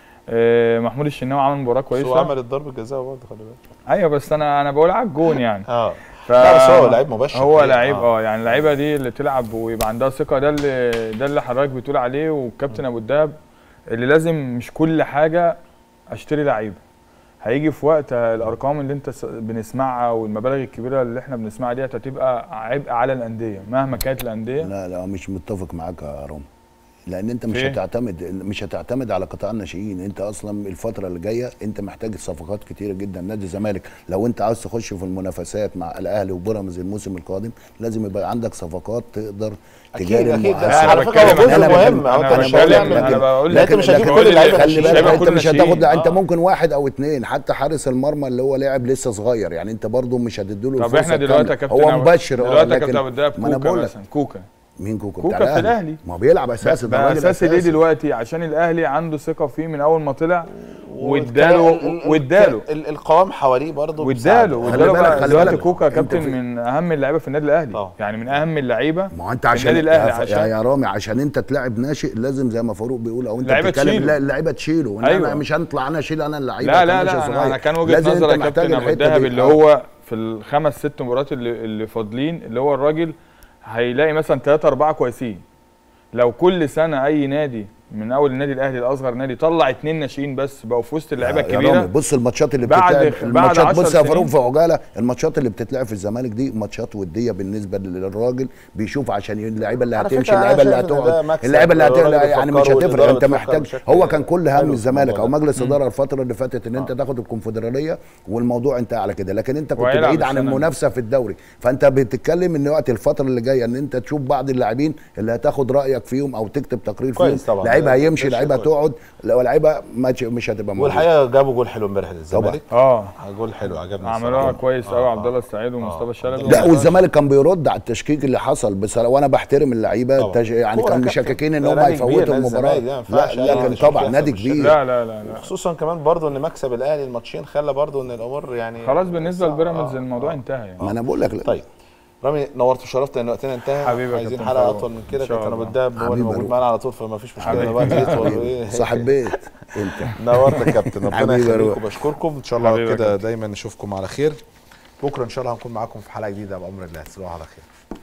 آه، محمود الشناوي عمل مباراه بس هو كويسه عمل الضرب الجزاء برضه خلي بالك ايوه بس انا انا بقول على الجون يعني اه ف... لا بس هو لعيب مباشر هو حقيقة. لعيب آه. اه يعني اللعيبه دي اللي تلعب ويبقى عندها ثقه ده اللي ده اللي حضرتك بتقول عليه والكابتن ابو الدهب اللي لازم مش كل حاجه اشتري لعيبه هيجي في وقت الارقام اللي انت س- بنسمعها والمبالغ الكبيره اللي احنا بنسمعها ديت هتبقى عبء على الانديه مهما كانت الانديه لا لا مش متفق معاك يا رامي لان انت مش في؟ هتعتمد مش هتعتمد على قطاع الناشئين انت اصلا الفتره اللي جايه انت محتاج صفقات كتيره جدا نادي الزمالك لو انت عاوز تخش في المنافسات مع الاهلي وبيراميدز الموسم القادم لازم يبقى عندك صفقات تقدر اكيد تجاري اكيد المؤسسة. ده أنا على فكره هو بتكلم- جزء أنا مهم بتكلم- هو أنا انت مش بتكلم- هتعمل أنا بقول لا انت لك مش مش هتجيب هتقول كل لي اللعيبه خلي خلي مش بالك هيبقى انت كل مش ناشئين. هتاخد انت آه. ممكن واحد او اتنين حتى حارس المرمى اللي هو لاعب لسه صغير يعني انت برضه مش هتديله طب الفرصة احنا دلوقتي يا الكاملة. كابتن هو أبو- مبشر اه دلوقتي يا لكن كابتن ابو الدهب ما انا كوكا بقول لك مثلا كوكا مين كوكا كوكا بتاع في الأهلي. الأهلي. ما هو بيلعب اساسي ده بقى راجل اساسي ليه أساسي. دلوقتي عشان الاهلي عنده ثقه فيه من اول ما طلع والكلام- ال- واداله ال- واداله ال- القوام حواليه برضه واداله خلي واداله بالك- بقى خلي دلوقتي بالك. كوكا انت كابتن في- من اهم اللعيبه في النادي الاهلي طبعا. يعني من اهم اللعيبه ما هو انت في عشان النادي الاهلي يا, ف- عشان يا, يا رامي عشان انت تلاعب ناشئ لازم زي ما فاروق بيقول او انت اللعيبة بتتكلم تشيله. لا اللعيبه تشيله وإن أيوة. انا مش هنطلع انا اشيل انا اللعيبه لا لا كناشئ لا انا, صغير. أنا كان وجهه لازم نظري يا انت محتاج كابتن ابو الحتة الدهب دي. اللي آه. هو في الخمس ست مباريات اللي, اللي فاضلين اللي هو الراجل هيلاقي مثلا ثلاثة أربعة كويسين لو كل سنة أي نادي من أول النادي الأهلي لأصغر نادي طلع اتنين ناشئين بس بقوا في وسط اللعيبة يا رامي الكبيرة بص الماتشات اللي بعد- بتتلعب بعد الماتشات عشر بص يا فاروق سنين. في عجاله الماتشات اللي بتتلعب في الزمالك دي ماتشات وديه بالنسبه للراجل بيشوف عشان اللعيبه اللي على هتمشي فكرة أنا اللعيبه اللي شايف إن ده هتقعد مكسب. اللعيبه اللي الراجل هتقعد يعني مش بيفكروا هتفرق والإدارة انت بتفكر محتاج بشكل هو كان كل حلو هم في الزمالك الموضوع او ده. مجلس اداره الفتره اللي فاتت ان انت تاخد الكونفدراليه والموضوع انتهى على كده لكن انت كنت وهيلعب بعيد عن السنة دي. المنافسه في الدوري فانت بتتكلم ان وقت الفتره اللي جايه ان انت تشوف بعض اللاعبين اللي هتاخد رايك فيهم او تكتب تقرير فيهم كويس طبعا. لعيبه ده- هيمشي ده شيء لعيبه كويس. هتقعد لو لعيبه ما- مش هتبقى موجوده والحقيقه جابوا جول حلو امبارح للزمالك اه جول حلو عجبني عملوها الصراحة. كويس قوي آه، عبد الله آه. السعيد ومصطفى آه. الشلبي لا والزمالك كان بيرد على التشكيك اللي حصل بس وانا بحترم اللعيبه طبعا. التش... يعني كورة كانوا كابتن. مشككين ان ده هم نادي كبير، هيفوتوا نادي المباراه الزمالك ده ما ينفعش لا أي لكن تشكيك طبعا يحصل نادي بالشكل كبير لا لا لا لا خصوصا كمان برضو ان مكسب الاهلي الماتشين خلى برضو ان الامور يعني خلاص بالنسبة آه، لبيراميدز آه، الموضوع آه. انتهى يعني ما انا بقول لك طيب رامي نورت وشرفت ان وقتنا انتهى حبيبي يا عايزين كابتن حلقه فاروق. اطول من كده إن شاء كابتن ابو الله. الدهب هو اللي حبيبي موجود روح. معانا على طول فما فيش مشكله حبيبي. الوقت يطول وايه صاحب بيت انت نورت يا كابتن ربنا حبيبي يا يخليكم روح. بشكركم ان شاء الله حبيبي يا كده كابتن. دايما نشوفكم على خير بكره ان شاء الله هنكون معاكم في حلقه جديده بامر الله تصبحوا على خير